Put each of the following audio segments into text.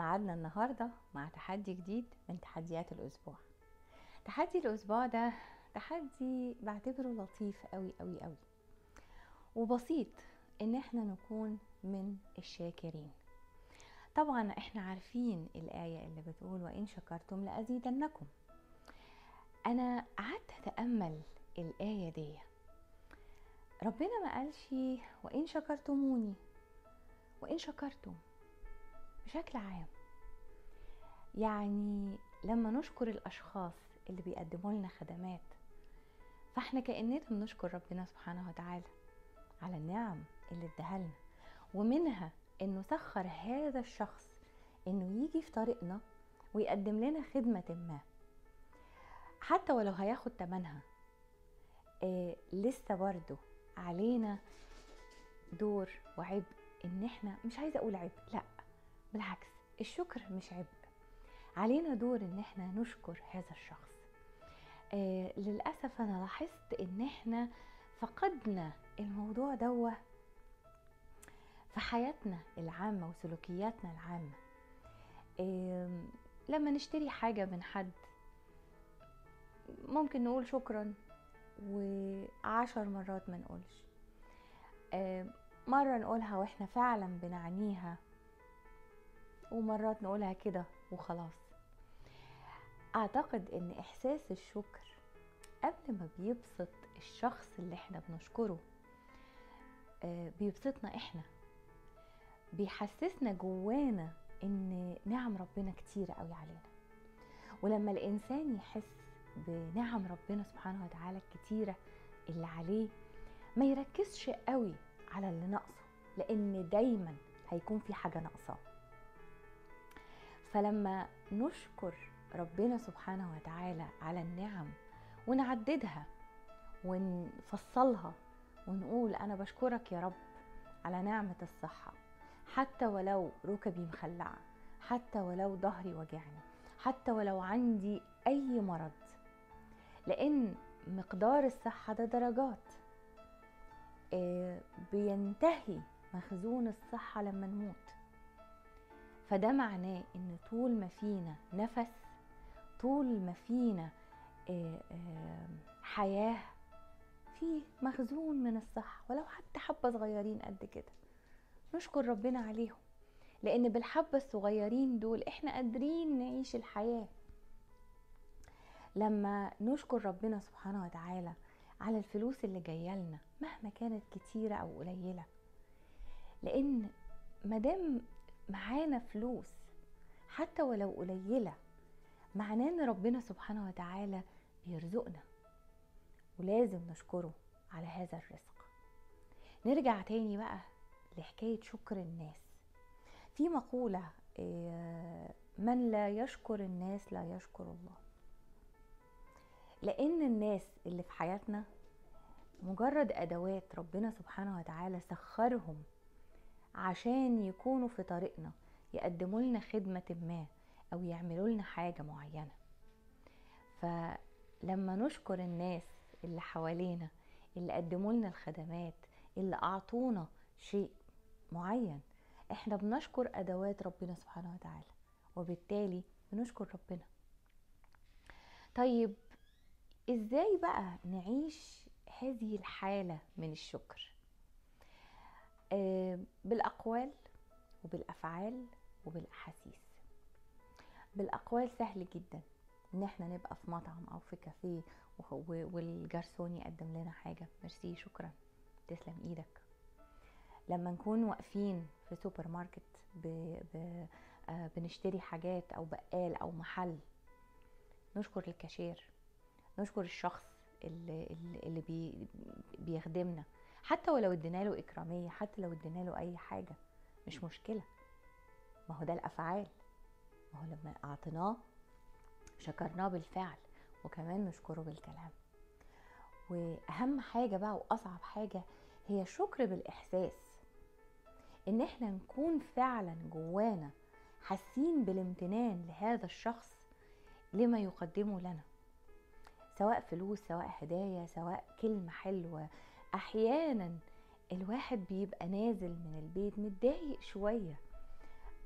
ميعادنا النهاردة مع تحدي جديد من تحديات الأسبوع تحدي الأسبوع ده تحدي بعتبره لطيف قوي قوي قوي وبسيط إن احنا نكون من الشاكرين طبعا احنا عارفين الآية اللي بتقول وإن شكرتم لأزيدنكم أنا قعدت أتأمل الآية دي ربنا ما قالش وإن شكرتموني وإن شكرتم بشكل عام يعني لما نشكر الاشخاص اللي بيقدموا لنا خدمات فاحنا كاننا بنشكر ربنا سبحانه وتعالى على النعم اللي اداها لنا ومنها انه سخر هذا الشخص انه يجي في طريقنا ويقدم لنا خدمة ما حتى ولو هياخد تمنها آه لسه برضه علينا دور وعبء ان احنا مش عايزه اقول عبء لا بالعكس الشكر مش عبء علينا دور ان احنا نشكر هذا الشخص آه للاسف انا لاحظت ان احنا فقدنا الموضوع دوا في حياتنا العامة وسلوكياتنا العامة آه لما نشتري حاجة من حد ممكن نقول شكرا وعشر مرات ما نقولش آه مرة نقولها واحنا فعلا بنعنيها ومرات نقولها كده وخلاص اعتقد ان احساس الشكر قبل ما بيبسط الشخص اللي احنا بنشكره بيبسطنا احنا بيحسسنا جوانا ان نعم ربنا كتير قوي علينا ولما الانسان يحس بنعم ربنا سبحانه وتعالى الكتيره اللي عليه ما يركزش قوي على اللي ناقصه لان دايما هيكون في حاجه ناقصاه فلما نشكر ربنا سبحانه وتعالى على النعم ونعددها ونفصلها ونقول انا بشكرك يا رب على نعمه الصحه حتى ولو ركبي مخلعه حتى ولو ظهري وجعني حتى ولو عندي اي مرض لان مقدار الصحه ده درجات بينتهي مخزون الصحه لما نموت فده معناه ان طول ما فينا نفس طول ما فينا حياه في مخزون من الصحه ولو حتى حبه صغيرين قد كده نشكر ربنا عليهم لان بالحبه الصغيرين دول احنا قادرين نعيش الحياه لما نشكر ربنا سبحانه وتعالى على الفلوس اللي جايه لنا مهما كانت كتيره او قليله لان مادام معانا فلوس حتى ولو قليله معناه ان ربنا سبحانه وتعالى بيرزقنا ولازم نشكره على هذا الرزق نرجع تاني بقى لحكايه شكر الناس في مقوله من لا يشكر الناس لا يشكر الله لان الناس اللي في حياتنا مجرد ادوات ربنا سبحانه وتعالى سخرهم عشان يكونوا في طريقنا يقدموا لنا خدمة ما أو يعملوا لنا حاجة معينة فلما نشكر الناس اللي حوالينا اللي قدموا لنا الخدمات اللي أعطونا شيء معين احنا بنشكر أدوات ربنا سبحانه وتعالى وبالتالي بنشكر ربنا طيب ازاي بقى نعيش هذه الحالة من الشكر بالاقوال وبالافعال وبالاحاسيس بالاقوال سهل جدا ان احنا نبقى في مطعم او في كافيه والجرسون يقدم لنا حاجه ميرسي شكرا تسلم ايدك لما نكون واقفين في سوبر ماركت ب... ب... آه بنشتري حاجات او بقال او محل نشكر الكاشير نشكر الشخص اللي, اللي بي... بيخدمنا حتى ولو ادينا له اكراميه حتى لو ادينا له اي حاجه مش مشكله ما هو ده الافعال ما هو لما اعطيناه شكرناه بالفعل وكمان نشكره بالكلام واهم حاجه بقى واصعب حاجه هي الشكر بالاحساس ان احنا نكون فعلا جوانا حاسين بالامتنان لهذا الشخص لما يقدمه لنا سواء فلوس سواء هدايا سواء كلمه حلوه احيانا الواحد بيبقى نازل من البيت متضايق شويه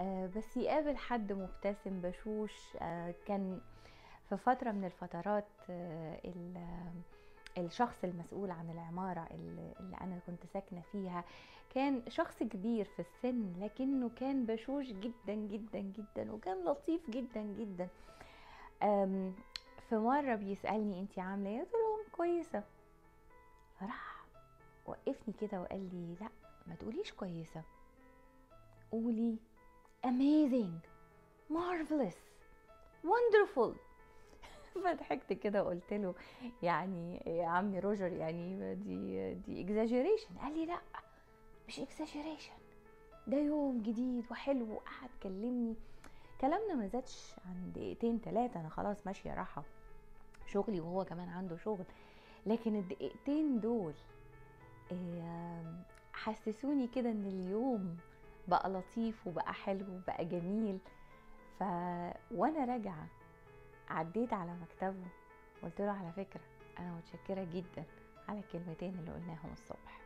آه، بس يقابل حد مبتسم بشوش آه، كان في فترة من الفترات آه، ال- آه، الشخص المسؤول عن العمارة اللي اللي أنا كنت ساكنة فيها كان شخص كبير في السن لكنه كان بشوش جدا جدا جدا وكان لطيف جدا جدا أم، في مرة بيسألني انتي عاملة ايه قلت له كويسة فراح وقفني كده وقال لي لا ما تقوليش كويسة قولي amazing marvelous wonderful فضحكت كده وقلت له يعني يا عمي روجر يعني دي دي exaggeration قال لي لا مش exaggeration ده يوم جديد وحلو وقعد كلمني كلامنا ما زادش عن دقيقتين تلاتة انا خلاص ماشية راحة شغلي وهو كمان عنده شغل لكن الدقيقتين دول آم، حسسوني كده ان اليوم بقى لطيف وبقى حلو وبقى جميل ف وانا راجعه عديت على مكتبه قلت له على فكره انا متشكره جدا على الكلمتين اللي قلناهم الصبح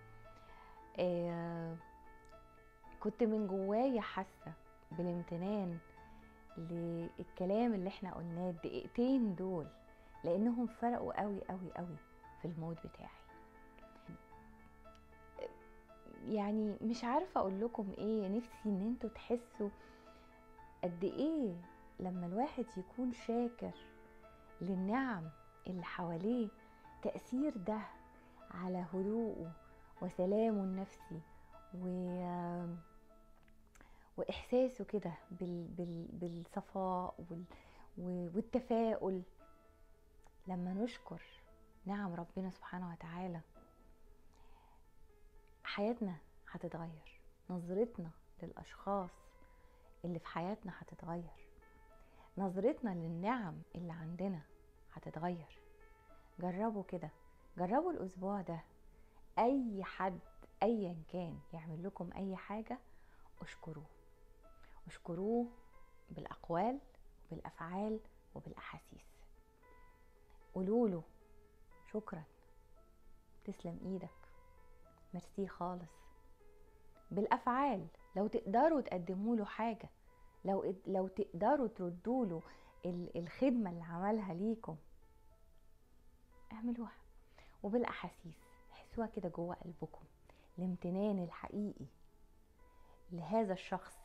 آه، كنت من جوايا حاسه بالامتنان للكلام اللي احنا قلناه الدقيقتين دول لانهم فرقوا قوي قوي قوي في المود بتاعي يعني مش عارفه اقول لكم ايه نفسي ان انتوا تحسوا قد ايه لما الواحد يكون شاكر للنعم اللي حواليه تأثير ده على هدوءه وسلامه النفسي و واحساسه كده بال... بال... بالصفاء وال... و- والتفاؤل لما نشكر نعم ربنا سبحانه وتعالى حياتنا هتتغير نظرتنا للاشخاص اللي في حياتنا هتتغير نظرتنا للنعم اللي عندنا هتتغير جربوا كده جربوا الاسبوع ده اي حد ايا كان يعمل لكم اي حاجه اشكروه اشكروه بالاقوال وبالافعال وبالاحاسيس قولوا له شكرا تسلم ايدك ميرسي خالص بالافعال لو تقدروا تقدموا له حاجه لو لو تقدروا تردوا له ال- الخدمه اللي عملها ليكم اعملوها وبالاحاسيس حسوها كده جوه قلبكم الامتنان الحقيقي لهذا الشخص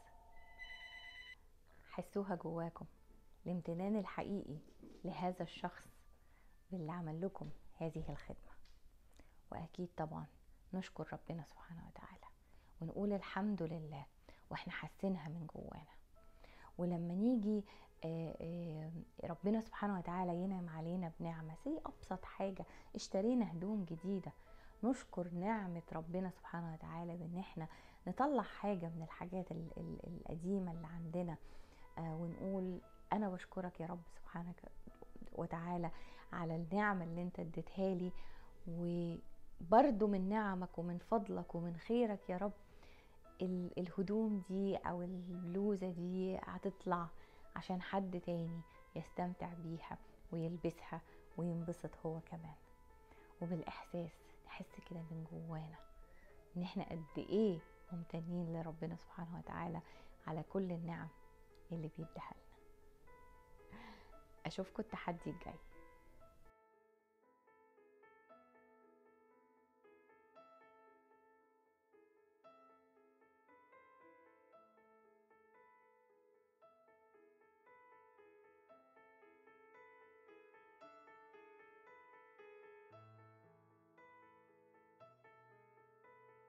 حسوها جواكم الامتنان الحقيقي لهذا الشخص باللي عمل لكم هذه الخدمة وأكيد طبعا نشكر ربنا سبحانه وتعالى ونقول الحمد لله واحنا حاسينها من جوانا ولما نيجي آه، آه، ربنا سبحانه وتعالى ينعم علينا بنعمة زي أبسط حاجة اشترينا هدوم جديدة نشكر نعمة ربنا سبحانه وتعالى بإن احنا نطلع حاجة من الحاجات ال- ال- القديمة اللي عندنا آه، ونقول أنا بشكرك يا رب سبحانك وتعالى على النعمة اللي انت اديتها لي وبرضو من نعمك ومن فضلك ومن خيرك يا رب ال- الهدوم دي او البلوزة دي هتطلع عشان حد تاني يستمتع بيها ويلبسها وينبسط هو كمان وبالاحساس نحس كده من جوانا ان احنا قد ايه ممتنين لربنا سبحانه وتعالى على كل النعم اللي بيديها لنا اشوفكم التحدي الجاي